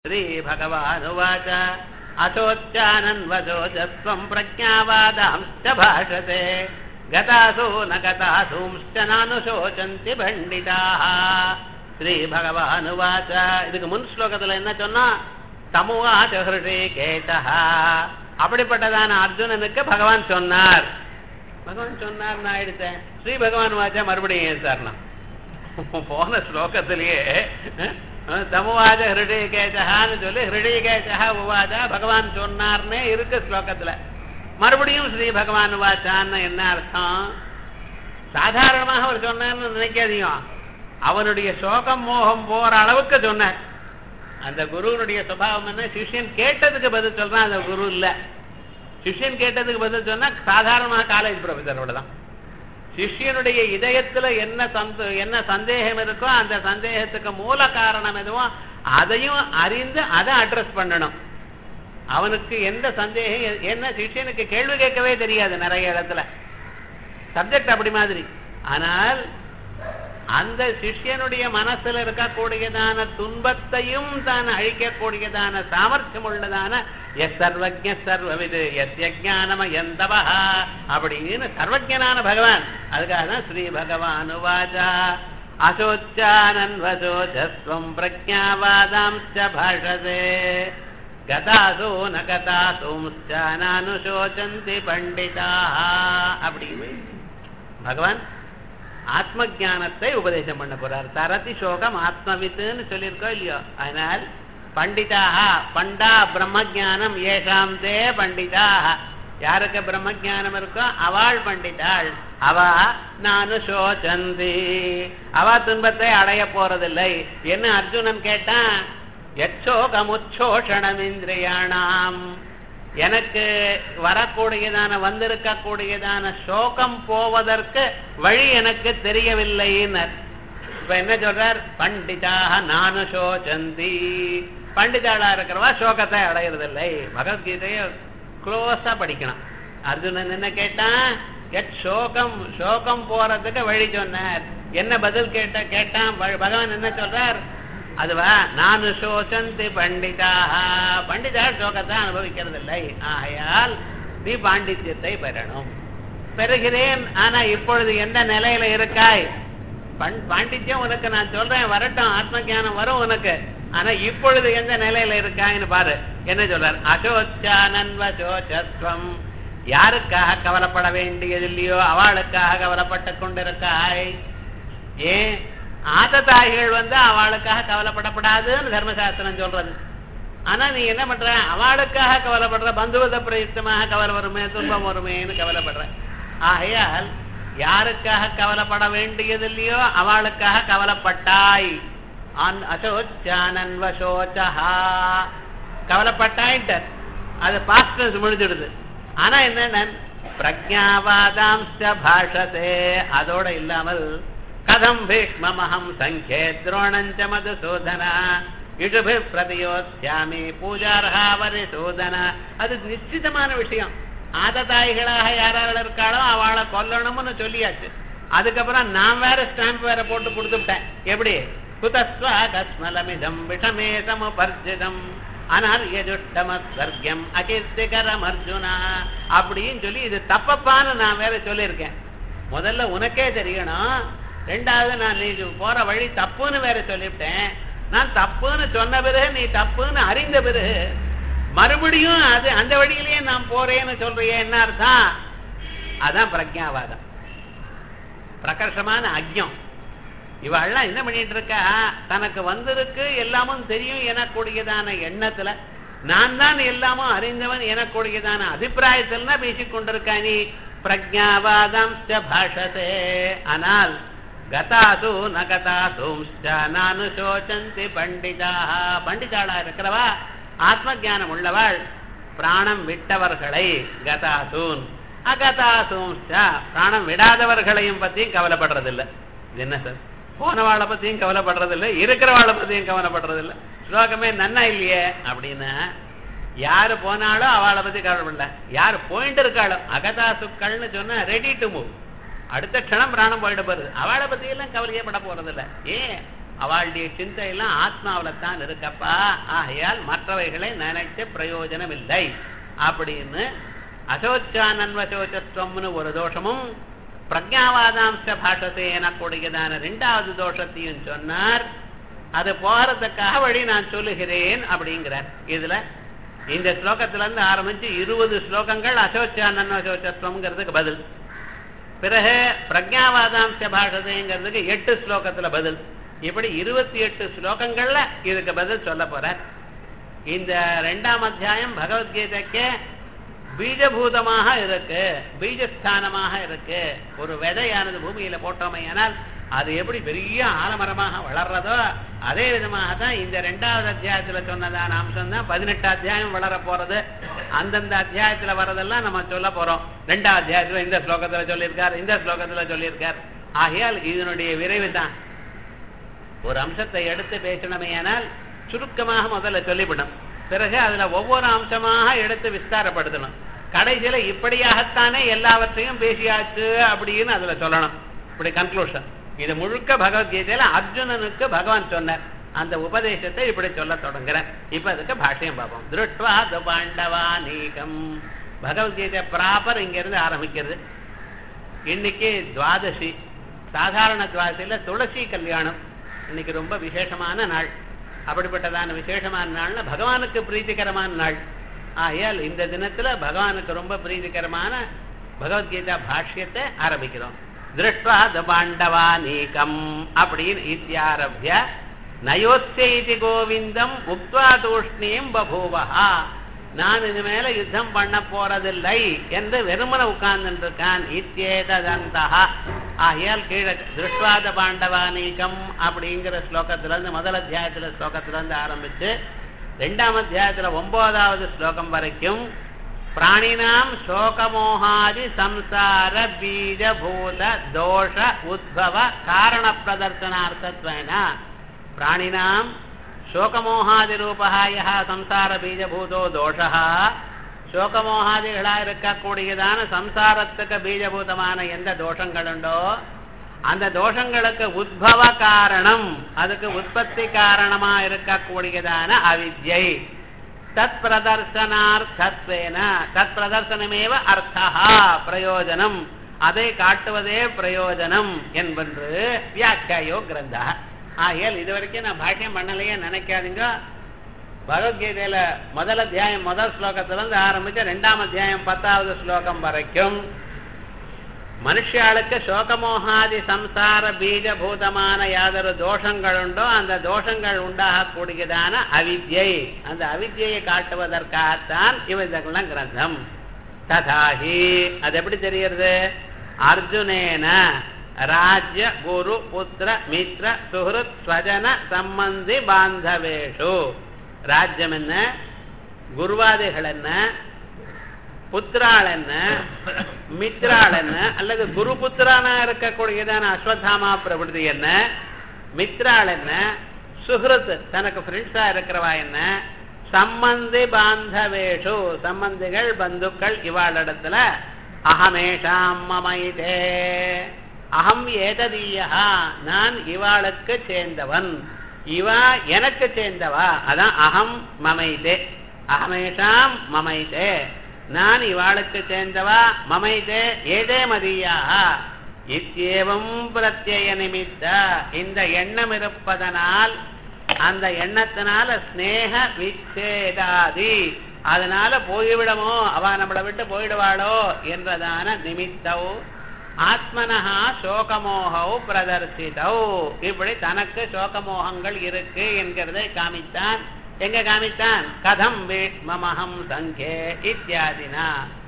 श्रीभगवानुवाच अथोच्चानन्वचोचस्त्वम् प्रज्ञावादांश्च भाषते गतासु न गतासूंश्च नानुशोचन्ति பண்டிதாः ஸ்ரீபகவானுவாச்ச இதுக்கு முன் ஸ்லோகத்துல என்ன சொன்னா தமுவாச்ச ஹிருஷிகேஷா அப்படிப்பட்டதான அர்ஜுனனுக்கு பகவான் சொன்னார் பகவான் சொன்னார் நான் எடுத்தேன் ஸ்ரீ பகவான் வாச்சா மறுபடியும் ஏன் சார் நான் போன ஸ்லோகத்திலேயே தமுவாஜ ஹிருடயகேசகான்னு சொல்லி ஹிருடயகேசகா உவாஜா பகவான் சொன்னார்னே இருக்கு ஸ்லோகத்துல மறுபடியும் ஸ்ரீ பகவான் வாச்சான்னு என்ன அர்த்தம் சாதாரணமாக அவர் சொன்னார்னு நினைக்காதீங்க அவனுடைய சோகம் மோகம் போற அளவுக்கு சொன்னார் அந்த குருவனுடைய சுபாவம் என்ன சிஷ்யன் கேட்டதுக்கு பதில் சொல்றான் அந்த குரு இல்ல சிஷ்யன் கேட்டதுக்கு பதில் சொன்னா சாதாரணமாக காலேஜ் ப்ரொஃபஸரோட தான் சிஷ்யனுடைய இதயத்துல என்ன சந்த என்ன சந்தேகம் இருக்கோ அந்த சந்தேகத்துக்கு மூல காரணம் எதுவோ அதையும் அறிந்து அதை அட்ரஸ் பண்ணணும் அவனுக்கு எந்த சந்தேகம் என்ன சிஷ்யனுக்கு கேள்வி கேட்கவே தெரியாது நிறைய இடத்துல சப்ஜெக்ட் அப்படி மாதிரி ஆனால் அந்த சிஷ்யனுடைய மனசுல இருக்கக்கூடியதான துன்பத்தையும் தான் அழிக்கக்கூடியதான சாமர்த்தியம் உள்ளதான எஸ் சர்வஜ சர்வவிது எஸ் யஜானம எந்தவா அப்படின்னு சர்வஜனான பகவான் அதுக்காக தான் ஸ்ரீ பகவான் வாஜா அசோச்சானன்வசோஜஸ்வம் பிரஜாவாதாம்ச்ச பாஷதே கதாசோ ந கதாசோம்ச்ச நானுசோச்சந்தி பண்டிதா அப்படின்னு பகவான் ஆத்ம ஜானத்தை உபதேசம் பண்ண போறார் தரதி சோகம் ஆத்மவித்துன்னு சொல்லியிருக்கோம் இல்லையோ அதனால் பண்டிதாக பண்டா பிரம்ம ஜானம் ஏஷாம் தே பண்டிதாக யாருக்கு பிரம்ம ஜானம் இருக்கோ அவள் பண்டிதாள் அவ நானு சோச்சந்தி அவ துன்பத்தை அடைய போறதில்லை என்ன அர்ஜுனன் கேட்டான் எச்சோகமுச்சோஷணம் இந்திரியாணாம் எனக்கு வரக்கூடியதான வந்திருக்கக்கூடியதான சோகம் போவதற்கு வழி எனக்கு தெரியவில்லைன்னர் இப்ப என்ன சொல்றார் பண்டிதாக நானு சோச்சந்தி பண்டிதாளா இருக்கிறவா சோகத்தை அடையிறதில்லை பகவத்கீதைய க்ளோஸா படிக்கணும் அர்ஜுனன் என்ன கேட்டான் எட் சோகம் சோகம் போறதுக்கு வழி சொன்னார் என்ன பதில் கேட்ட கேட்டான் பகவான் என்ன சொல்றார் அதுவா நானு சோசந்தி பண்டிதாக பண்டிதால் சோகத்தை அனுபவிக்கிறது இல்லை ஆகையால் நீ பாண்டித்யத்தை பெறணும் பெறுகிறேன் ஆனா இப்பொழுது எந்த நிலையில இருக்காய் பாண்டித்யம் உனக்கு நான் சொல்றேன் வரட்டும் ஆத்ம ஜானம் வரும் உனக்கு ஆனா இப்பொழுது எந்த நிலையில இருக்காய்னு பாரு என்ன சொல்றார் அசோச்சானன்வசோச்சஸ்வம் யாருக்காக கவலைப்பட வேண்டியது இல்லையோ அவளுக்காக கவலைப்பட்டு கொண்டிருக்காய் ஏன் ஆததாய்கள் வந்து அவளுக்காக கவலைப்படப்படாதுன்னு தர்மசாஸ்திரம் சொல்றது ஆனா நீ என்ன பண்ற அவளுக்காக கவலைப்படுற பந்துவத பிரயுக்தமாக கவலை வருமே துன்பம் வருமேன்னு கவலைப்படுற ஆகையால் யாருக்காக கவலைப்பட வேண்டியது இல்லையோ அவளுக்காக கவலைப்பட்டாய் அசோச்சானன்வசோச்சா கவலைப்பட்டாயிட்ட அது பாஸ்டர்ஸ் முடிஞ்சிடுது ஆனா என்ன பிரஜாவாதாம்ச பாஷதே அதோட இல்லாமல் கதம் பீஷ்மமஹம் சங்கே துரோணஞ்ச மதுசூதன இடுபி பிரதியோத்யாமி பூஜார்ஹாவரி சூதன அது நிச்சிதமான விஷயம் ஆததாய்களாக யாராவது இருக்காளோ அவளை கொல்லணும்னு சொல்லியாச்சு அதுக்கப்புறம் நான் வேற ஸ்டாம்ப் வேற போட்டு கொடுத்துட்டேன் எப்படி குதஸ்வா கஸ்மலமிதம் விஷமே சமுபர்ஜிதம் அனர்யஜுட்டமஸ்வர்க்கம் அகீர்த்திகரம் அர்ஜுனா அப்படின்னு சொல்லி இது தப்பப்பான்னு நான் வேற சொல்லியிருக்கேன் முதல்ல உனக்கே தெரியணும் ரெண்டாவது நான் நீ போற வழி தப்புன்னு வேற சொல்லிவிட்டேன் நான் தப்புன்னு சொன்ன பிறகு நீ தப்புன்னு அறிந்த பிறகு மறுபடியும் அது அந்த வழியிலேயே நான் போறேன்னு சொல்றியே என்ன அர்த்தம் அதான் பிரஜாவாதம் பிரகர்ஷமான அக்ஞம் இவெல்லாம் என்ன பண்ணிட்டு இருக்கா தனக்கு வந்திருக்கு எல்லாமும் தெரியும் எனக்கூடியதான எண்ணத்துல நான் தான் எல்லாமும் அறிந்தவன் எனக்கூடியதான அபிப்பிராயத்தில் பேசிக் கொண்டிருக்கா நீ பிரஜாவாதம் பாஷதே ஆனால் கதாசு ந கதாசூம்ச்ச நானு சோச்சந்தி பண்டிதா பண்டிதாளா இருக்கிறவா ஆத்ம ஜானம் உள்ளவள் பிராணம் விட்டவர்களை கதாசூன் அகதாசூம்ச்ச பிராணம் விடாதவர்களையும் பத்தியும் கவலைப்படுறதில்லை இது என்ன சார் போனவாளை பத்தியும் கவலைப்படுறதில்லை இருக்கிறவாளை பத்தியும் கவலைப்படுறதில்லை ஸ்லோகமே நன்னா இல்லையே அப்படின்னா யாரு போனாலோ அவளை பத்தி கவலைப்படல யாரு போயிட்டு இருக்காளோ அகதாசுக்கள்னு சொன்னா ரெடி டு மூவ் அடுத்த க்ஷணம் பிராணம் போயிட போறது அவளை பத்தி எல்லாம் கவலையே பட போறதில்ல ஏன் அவளுடைய சிந்தையெல்லாம் ஆத்மாவில தான் இருக்கப்பா ஆகையால் மற்றவைகளை நினைச்சு பிரயோஜனம் இல்லை அப்படின்னு அசோச்சானன்வசோச்சத்துவம்னு ஒரு தோஷமும் பிரஜாவாதாம்ச பாஷத்தை எனக்கூடியதான ரெண்டாவது தோஷத்தையும் சொன்னார் அது போகிறதுக்காக வழி நான் சொல்லுகிறேன் அப்படிங்கிறார் இதுல இந்த ஸ்லோகத்துல இருந்து ஆரம்பிச்சு இருபது ஸ்லோகங்கள் அசோச்சானன்வசோச்சத்துவம்ங்கிறதுக்கு பதில் பிறகு பிரஜாவாதாம்ச பாஷதைங்கிறதுக்கு எட்டு ஸ்லோகத்துல பதில் இப்படி இருபத்தி எட்டு ஸ்லோகங்கள்ல இதுக்கு பதில் சொல்ல போறார் இந்த ரெண்டாம் அத்தியாயம் பகவத்கீதைக்கு பீஜபூதமாக இருக்கு பீஜஸ்தானமாக இருக்கு ஒரு விதையானது பூமியில போட்டோமையானால் அது எப்படி பெரிய ஆலமரமாக வளர்றதோ அதே விதமாக தான் இந்த ரெண்டாவது அத்தியாயத்துல சொன்னதான அம்சம் தான் பதினெட்டு அத்தியாயம் வளர போறது அந்தந்த அத்தியாயத்துல வர்றதெல்லாம் நம்ம சொல்ல போறோம் ரெண்டாவது அத்தியாயத்துல இந்த ஸ்லோகத்துல சொல்லியிருக்கார் இந்த ஸ்லோகத்துல சொல்லியிருக்கார் ஆகையால் இதனுடைய விரைவு தான் ஒரு அம்சத்தை எடுத்து பேசணுமேயானால் சுருக்கமாக முதல்ல சொல்லிவிடும் பிறகு அதுல ஒவ்வொரு அம்சமாக எடுத்து விஸ்தாரப்படுத்தணும் கடைசியில இப்படியாகத்தானே எல்லாவற்றையும் பேசியாச்சு அப்படின்னு அதுல சொல்லணும் இப்படி கன்க்ளூஷன் இது முழுக்க பகவத்கீதையில அர்ஜுனனுக்கு பகவான் சொன்னார் அந்த உபதேசத்தை இப்படி சொல்ல தொடங்குறேன் இப்ப அதுக்கு பாஷ்யம் பார்ப்போம் திருட்வா பாண்டவா நீகம் பகவத்கீதை ப்ராப்பர் இங்க இருந்து ஆரம்பிக்கிறது இன்னைக்கு துவாதசி சாதாரண துவாதசியில துளசி கல்யாணம் இன்னைக்கு ரொம்ப விசேஷமான நாள் அப்படிப்பட்டதான விசேஷமான நாள்னா பகவானுக்கு பிரீத்திகரமான நாள் ஆகையால் இந்த தினத்துல பகவானுக்கு ரொம்ப பிரீத்திகரமான பகவத்கீதா பாஷ்யத்தை ஆரம்பிக்கிறோம் திருஷ்வா பாண்டவா நீக்கம் அப்படின்னு இத்தியாரபிய நயோஸ்தி கோவிந்தம் உக்வா தூஷ்ணியும் பபூவஹா நான் இது மேல யுத்தம் பண்ண போறதில்லை என்று வெறுமன உட்கார்ந்து இருக்கான் இத்தியேதந்தா ஆகையால் கீழே திருஷ்வாத பாண்டவா நீக்கம் அப்படிங்கிற ஸ்லோகத்துல இருந்து முதல் அத்தியாயத்துல ஸ்லோகத்துல இருந்து ஆரம்பிச்சு ரெண்டாம் அத்தியாயத்துல ஒன்பதாவது ஸ்லோகம் வரைக்கும் பிராணினாம் சோகமோகாதி சம்சார பீஜபூத தோஷ உத்பவ காரண பிரதர்சனார்த்தத்வேன பிராணினாம் சோகமோகாதிரூபா யா சம்சார பீஜபூதோ தோஷா சோகமோகாதிகளா இருக்கக்கூடியதான சம்சாரத்துக்கு பீஜபூதமான எந்த தோஷங்கள் உண்டோ அந்த தோஷங்களுக்கு உத்பவ காரணம் அதுக்கு உற்பத்தி காரணமா இருக்கக்கூடியதான அவித்யை தத் பிரதர்சனார்த்தத்வேன தத் பிரதர்சனமேவ அர்த்தா பிரயோஜனம் அதை காட்டுவதே பிரயோஜனம் என்பன்று வியாக்கியாயோ கிரந்தா ஆகையால் இது வரைக்கும் நான் பாஷ்யம் பண்ணலையே நினைக்காதீங்க பகவத்கீதையில முதல் அத்தியாயம் முதல் ஸ்லோகத்துல இருந்து ஆரம்பிச்சு ரெண்டாம் அத்தியாயம் பத்தாவது ஸ்லோகம் வரைக்கும் மனுஷாளுக்கு சோகமோகாதி சம்சார பீஜபூதமான யாதொரு தோஷங்கள் உண்டோ அந்த தோஷங்கள் உண்டாகக்கூடியதான அவித்யை அந்த அவித்யை காட்டுவதற்காகத்தான் இவதெல்லாம் கிரந்தம் ததாஹி அது எப்படி தெரியறது அர்ஜுனேன ராஜ்ய குரு புத்திர மித்ர சுஹൃத் ஸ்வஜன சம்பந்தி பாந்தவேஷு ராஜ்யம் என்ன குருவாதிகள் என்ன புத்திராள் என்ன மித்ராள் என்ன அல்லது குரு புத்திரானா இருக்கக்கூடியதான அஸ்வத்தாமா பிரபுதி என்ன மித்ராள் என்ன சுஹൃத் தனக்கு ஃப்ரெண்ட்ஸா இருக்கிறவா என்ன சம்பந்தி பாந்தவேஷு சம்பந்திகள் பந்துக்கள் இவாளிடத்துல அகமேஷாம் மமைதே அகம் ஏததீயா நான் இவாளுக்கு சேர்ந்தவன் இவா எனக்கு சேர்ந்தவா அதான் அகம் மமைதே அகமேஷாம் மமைதே நான் இவாளுக்கு சேர்ந்தவா மமைதே ஏதே மதியாக இத்தியேவம் பிரத்யய நிமித்த இந்த எண்ணம் இருப்பதனால் அந்த எண்ணத்தினால ஸ்னேக விச்சேதாதி அதனால போய்விடமோ அவ நம்மளை விட்டு போயிடுவாளோ என்றதான நிமித்தோ ஆத்மனஹா சோகமோகோ பிரதர்சிதோ இப்படி தனக்கு சோகமோகங்கள் இருக்கு என்கிறதை காமித்தான் எங்க காமித்தான் கதம் வீட்மமஹம் சங்கே இத்தியாதினா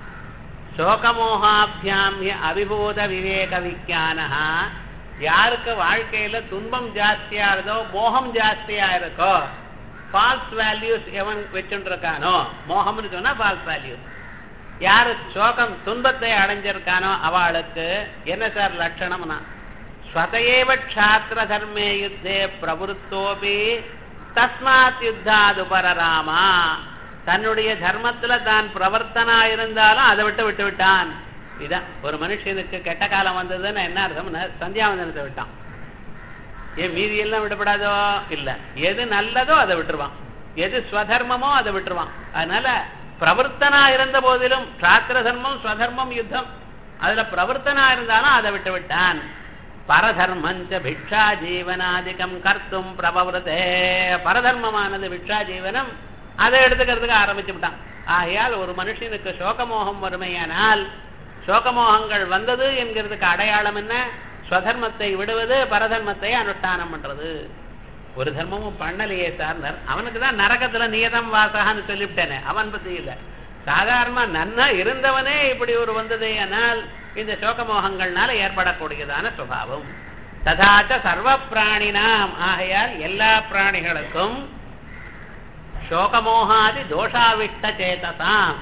சோகமோகாபியாம் அவிபூத விவேக விஜானஹா யாருக்கு வாழ்க்கையில துன்பம் ஜாஸ்தியா இருந்தோ மோகம் ஜாஸ்தியா இருக்கோ ஃபால்ஸ் வேல்யூஸ் எவன் வச்சுருக்கானோ மோகம்னு சொன்னா ஃபால்ஸ் வேல்யூஸ் யாரு சோகம் துன்பத்தை அடைஞ்சிருக்கானோ அவளுக்கு என்ன சார் லட்சணம்னா ஸ்வதையேவ க்ஷாத்திர தர்மே யுத்தே பிரவருத்தோபி தஸ்மாத் யுத்தாது பரராமா தன்னுடைய தர்மத்துல தான் பிரவர்த்தனா இருந்தாலும் அதை விட்டு விட்டு விட்டான் இதான் ஒரு மனுஷனுக்கு கெட்ட காலம் வந்ததுன்னு என்ன அர்த்தம்னா சந்தியாவந்தனத்தை விட்டான் ஏன் மீதி எல்லாம் விடப்படாதோ இல்ல எது நல்லதோ அதை விட்டுருவான் எது ஸ்வதர்மமோ அதை விட்டுருவான் அதனால பிரவர்த்தனா இருந்த போதிலும் சாத்திர தர்மம் ஸ்வதர்மம் யுத்தம் அதுல பிரவர்த்தனா இருந்தாலும் அதை விட்டு விட்டான் பரதர்மஞ்ச பிக்ஷா ஜீவனாதிகம் கர்த்தும் பிரபவரதே பரதர்மமானது பிக்ஷா ஜீவனம் அதை எடுத்துக்கிறதுக்கு ஆரம்பிச்சு விட்டான் ஆகையால் ஒரு மனுஷனுக்கு சோகமோகம் வறுமையானால் சோகமோகங்கள் வந்தது என்கிறதுக்கு அடையாளம் என்ன ஸ்வதர்மத்தை விடுவது பரதர்மத்தை அனுஷ்டானம் பண்றது ஒரு தர்மமும் பண்ணலையே சார்ந்தார் அவனுக்கு தான் நரகத்துல நியதம் வாசகான்னு சொல்லிவிட்டேனே அவன் பத்தி இல்ல சாதாரணமா நன்னா இருந்தவனே இப்படி ஒரு வந்ததே ஆனால் இந்த சோகமோகங்கள்னால ஏற்படக்கூடியதான சுபாவம் ததாச்ச சர்வ பிராணினாம் ஆகையால் எல்லா பிராணிகளுக்கும் சோகமோகாதி தோஷாவிட்ட சேதசாம்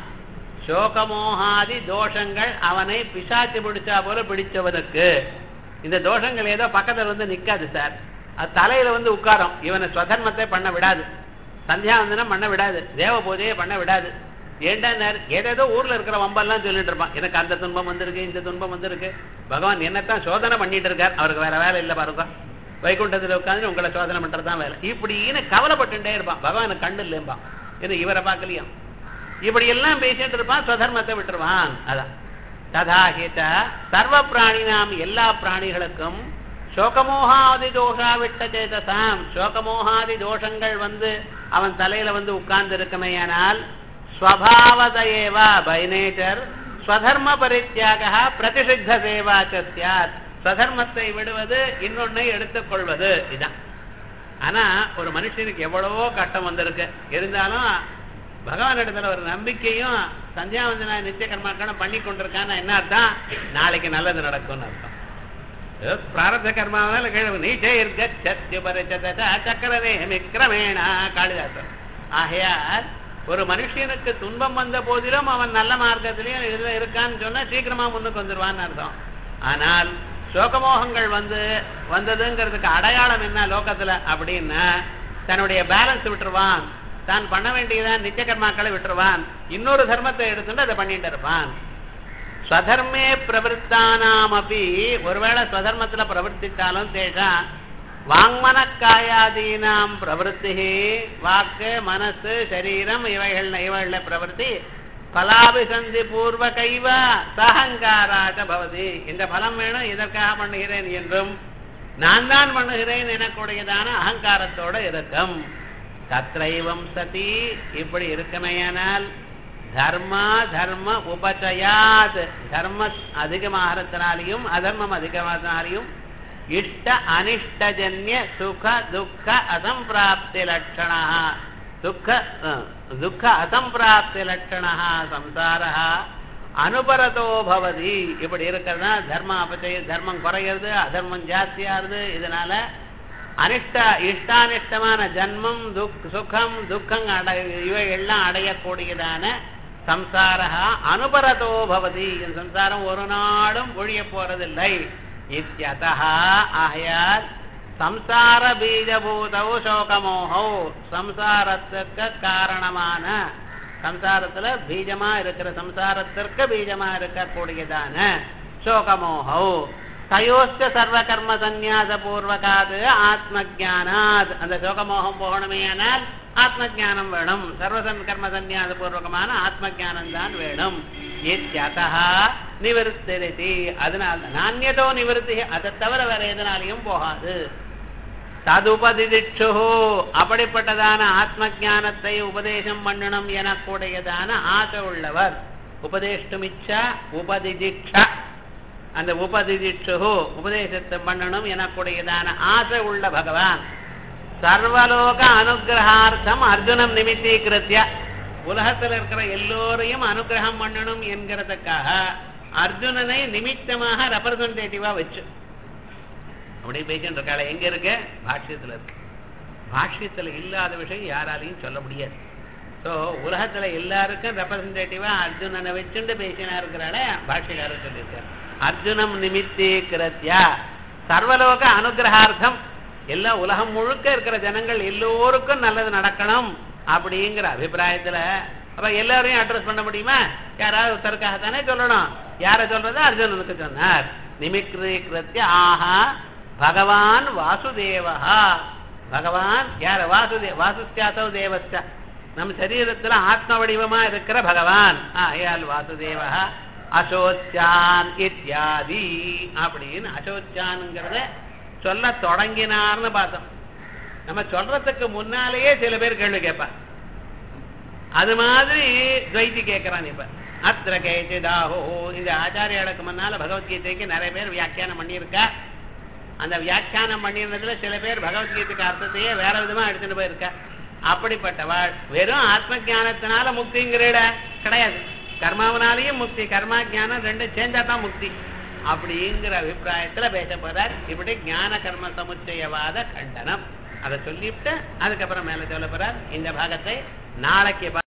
சோகமோகாதி தோஷங்கள் அவனை பிசாச்சு பிடிச்சா போல பிடிச்சவனுக்கு இந்த தோஷங்கள் ஏதோ பக்கத்துல வந்து நிக்காது சார் அது தலையில வந்து உட்காரும் இவனை ஸ்வதர்மத்தை பண்ண விடாது சந்தியாவந்தனம் பண்ண விடாது தேவ பூஜையை பண்ண விடாது ஏண்டா ஏதேதோ ஊர்ல இருக்கிற வம்பெல்லாம் சொல்லிட்டு இருப்பான் எனக்கு அந்த துன்பம் வந்திருக்கு இந்த துன்பம் வந்திருக்கு பகவான் என்னத்தான் சோதனை பண்ணிட்டு இருக்கார் அவருக்கு வேற வேலை இல்லை பாருங்க வைகுண்டத்துல உட்காந்து உங்களை சோதனை பண்றதுதான் வேலை இப்படின்னு கவலைப்பட்டுட்டே இருப்பான் பகவானுக்கு கண்ணு இல்லைம்பான் இது இவரை பார்க்கலையும் இப்படி எல்லாம் பேசிட்டு இருப்பான் ஸ்வதர்மத்தை விட்டுருவான் அதான் ததாஹித சர்வ பிராணினாம் எல்லா பிராணிகளுக்கும் சோகமோகாதி தோஷா விட்ட சேதசாம் சோகமோகாதி தோஷங்கள் வந்து அவன் தலையில வந்து உட்கார்ந்து இருக்குமேயானால் ஸ்வபாவதேவா பை நேச்சர் ஸ்வதர்ம பரித்தியாக பிரதிஷித்த சேவா சாத் ஸ்வதர்மத்தை விடுவது இன்னொன்னை எடுத்துக்கொள்வது இதான் ஆனா ஒரு மனுஷனுக்கு எவ்வளவோ கட்டம் வந்திருக்கு இருந்தாலும் பகவான் இடத்துல ஒரு நம்பிக்கையும் சந்தியாவந்தனா நித்திய கர்மாக்கணும் பண்ணி கொண்டிருக்கான்னு என்ன அர்த்தம் நாளைக்கு நல்லது நடக்கும்னு அர்த்தம் பிராரத கர்மாவால கிழவு நீச்சே இருக்க சக்கரவே மிக்ரமேணா காளிதாசன் ஆகையால் ஒரு மனுஷனுக்கு துன்பம் வந்த போதிலும் அவன் நல்ல மார்க்கத்திலையும் இதுல இருக்கான்னு சொன்னா சீக்கிரமா முன்னுக்கு வந்துருவான்னு அர்த்தம் ஆனால் சோகமோகங்கள் வந்து வந்ததுங்கிறதுக்கு அடையாளம் என்ன லோகத்துல அப்படின்னா தன்னுடைய பேலன்ஸ் விட்டுருவான் தான் பண்ண வேண்டியதான் நித்திய கர்மாக்களை விட்டுருவான் இன்னொரு தர்மத்தை எடுத்துட்டு அதை பண்ணிட்டு இருப்பான் ஸ்வதர்மே பிரவருத்தானாம் அப்படி ஒருவேளை ஸ்வதர்மத்துல பிரவர்த்தித்தாலும் தேஷா வாங்மன காயாதீனாம் பிரவருத்தி வாக்கு மனசு சரீரம் இவைகள் இவைகள பிரவருத்தி பலாபிசந்தி பூர்வ கைவ சகங்காராக பவதி இந்த பலம் வேணும் இதற்காக பண்ணுகிறேன் என்றும் நான் தான் பண்ணுகிறேன் எனக்கூடியதான அகங்காரத்தோட இருக்கும் தத்ரைவம் சதி இப்படி இருக்குமையானால் தர்மா தர்ம உபச்சயாத் தர்ம அதிகமாகிறதுனாலையும் அதர்மம் அதிகமாகிறதுனாலையும் இஷ்ட அனிஷ்டஜன்ய சுக துக்க அசம்பிராப்தி லட்சணா துக்க துக்க அசம்பிராப்தி லட்சணா சம்சார அனுபரதோ பவதி இப்படி இருக்கிறதா தர்ம அபச்சய தர்மம் குறையிறது அதர்மம் ஜாஸ்தியாகுது இதனால அனிஷ்ட இஷ்டானிஷ்டமான ஜன்மம் துக் சுகம் துக்கம் அடை இவைகள்லாம் அடையக்கூடியதான சம்சாரா அனுபரதோ பவதி இந்த சம்சாரம் ஒரு நாளும் ஒழிய போறதில்லை இத்தியதா ஆகையால் சம்சார பீஜபூதவு சோகமோகோ சம்சாரத்துக்கு காரணமான சம்சாரத்துல பீஜமா இருக்கிற சம்சாரத்திற்கு பீஜமா இருக்கக்கூடியதான சோகமோகோ தயோஸ்த சர்வ கர்ம சந்நியாச பூர்வகாது ஆத்ம ஜானாத் அந்த சோகமோகம் போகணுமே ஆனால் ஆத்ம ஜானம் வேணும் சர்வசன் கர்ம சந்நியாச பூர்வகமான ஆத்ம ஜானம் தான் வேணும் இத்தியதா நிவர்த்தி அதனால நானியதோ நிவர்த்தி அதை தவிர வேற எதனாலையும் போகாது ததுபதிதிட்சு அப்படிப்பட்டதான ஆத்ம ஜானத்தை உபதேசம் பண்ணணும் எனக்கூடியதான ஆசை உள்ளவர் உபதேஷ்டுமிச்சா உபதிதிட்சா அந்த உபதிதிட்சு உபதேசத்தை பண்ணணும் எனக்கூடியதான ஆசை உள்ள பகவான் சர்வலோக அனுகிரகார்த்தம் அர்ஜுனம் நிமித்தீகிருத்திய உலகத்தில் இருக்கிற எல்லோரையும் அனுகிரகம் பண்ணணும் என்கிறதுக்காக அர்ஜுனனை நிமித்தமாக ரெப்ரசன்டேட்டிவா வச்சு அப்படி பேசிட்டு இருக்காள எங்க இருக்கு பாஷ்யத்துல இருக்கு பாஷ்யத்துல இல்லாத விஷயம் யாராலையும் சொல்ல முடியாது ஸோ உலகத்துல எல்லாருக்கும் ரெப்ரசன்டேட்டிவா அர்ஜுனனை வச்சுட்டு பேசினா இருக்கிறாள பாஷ்யக்காரர் சொல்லியிருக்காரு அர்ஜுனம் நிமித்தீகிருத்தியா சர்வலோக அனுகிரகார்த்தம் எல்லா உலகம் முழுக்க இருக்கிற ஜனங்கள் எல்லோருக்கும் நல்லது நடக்கணும் அப்படிங்கிற அபிப்பிராயத்துல அப்ப எல்லாரையும் அட்ரஸ் பண்ண முடியுமா யாராவது ஒருத்தருக்காக தானே சொல்லணும் யார சொல்றது அர்ஜுனனுக்கு சொன்னார் நிமிக்ரீகிருத்திய ஆஹா பகவான் வாசுதேவா பகவான் யார் வாசுதேவ வாசுஸ்யாசவ தேவஸ்ய நம் சரீரத்துல ஆத்ம வடிவமா இருக்கிற பகவான் ஆயால் வாசுதேவா அசோச்சான் இத்தியாதி அப்படின்னு அசோச்சான்ங்கிறத சொல்ல தொடங்கினார்னு பார்த்தோம் நம்ம சொல்றதுக்கு முன்னாலேயே சில பேர் கேள்வி கேட்பான் அது மாதிரி துவைத்தி கேட்கிறான் இப்ப அத்திர கேச்சிதாஹோ இந்த ஆச்சாரியாளுக்கு முன்னால பகவத்கீதைக்கு நிறைய பேர் வியாக்கியானம் பண்ணியிருக்கா அந்த வியாக்கியானம் பண்ணியிருந்ததுல சில பேர் பகவத்கீதைக்கு அர்த்தத்தையே வேற விதமா எடுத்துட்டு போயிருக்கா அப்படிப்பட்டவாள் வெறும் ஆத்ம ஞானத்தினால முக்திங்கிறட கிடையாது கர்மாவனாலேயும் முக்தி கர்மா ஞானம் ரெண்டும் சேர்ந்தா தான் முக்தி அப்படிங்கிற அபிப்பிராயத்துல பேச போறார் இப்படி ஞான கர்ம சமுச்சயவாத கண்டனம் அதை சொல்லிவிட்டு அதுக்கப்புறம் மேல சொல்ல போறார் இந்த பாகத்தை நாளைக்கு